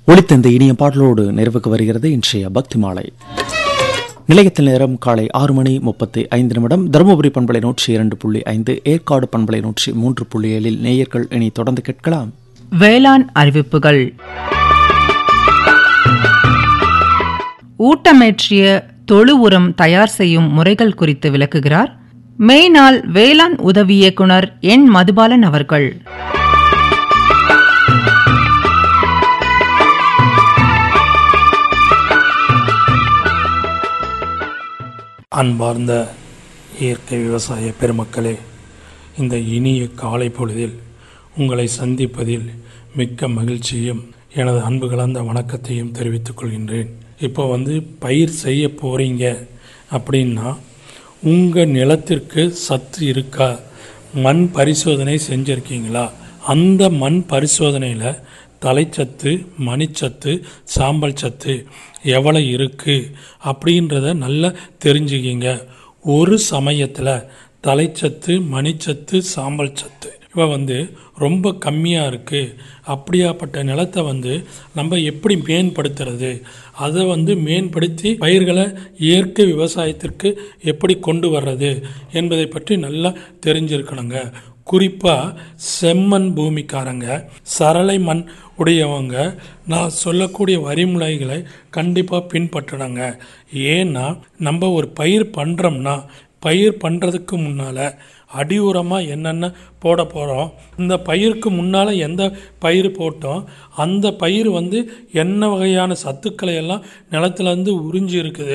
ஒளித்த இந்த இனிய பாடலோடு நிறைவுக்கு வருகிறது இன்றைய பக்தி மாலை நிலையத்தில் நேரம் காலை ஆறு மணி முப்பத்தி ஐந்து நிமிடம் தருமபுரி பண்பலை நூற்றி இரண்டு புள்ளி ஐந்து ஏற்காடு பண்பலை நூற்றி மூன்று புள்ளி ஏழில் நேயர்கள் இனி தொடர்ந்து கேட்கலாம் வேளாண் அறிவிப்புகள் ஊட்டமேற்றிய தொழு உரம் தயார் செய்யும் முறைகள் குறித்து விளக்குகிறார் மேனாள் வேளாண் உதவி இயக்குனர் என் மதுபாலன் அவர்கள் அன்பார்ந்த இயற்கை விவசாய பெருமக்களே இந்த இனிய காலை பொழுதில் உங்களை சந்திப்பதில் மிக்க மகிழ்ச்சியும் எனது அன்பு கலந்த வணக்கத்தையும் தெரிவித்துக் கொள்கின்றேன் இப்போ வந்து பயிர் செய்ய போகிறீங்க அப்படின்னா உங்கள் நிலத்திற்கு சத்து இருக்கா மண் பரிசோதனை செஞ்சுருக்கீங்களா அந்த மண் பரிசோதனையில் தலைச்சத்து மணிச்சத்து சாம்பல் சத்து எவ்வளோ இருக்குது அப்படின்றத நல்லா தெரிஞ்சுக்கிங்க ஒரு சமயத்தில் தலைச்சத்து மணிச்சத்து சாம்பல் சத்து இவ வந்து ரொம்ப கம்மியாக இருக்குது அப்படியாப்பட்ட நிலத்தை வந்து நம்ம எப்படி மேம்படுத்துறது அதை வந்து மேம்படுத்தி பயிர்களை இயற்கை விவசாயத்திற்கு எப்படி கொண்டு வர்றது என்பதை பற்றி நல்லா தெரிஞ்சிருக்கணுங்க குறிப்பாக செம்மண் பூமிக்காரங்க சரளை மண் உடையவங்க நான் சொல்லக்கூடிய வரிமுறைகளை கண்டிப்பாக பின்பற்றணுங்க ஏன்னா நம்ம ஒரு பயிர் பண்ணுறோம்னா பயிர் பண்ணுறதுக்கு முன்னால் அடி உரமாக என்னென்ன போட போகிறோம் இந்த பயிருக்கு முன்னால் எந்த பயிர் போட்டோம் அந்த பயிர் வந்து என்ன வகையான சத்துக்களை எல்லாம் நிலத்துல இருந்து உறிஞ்சி இருக்குது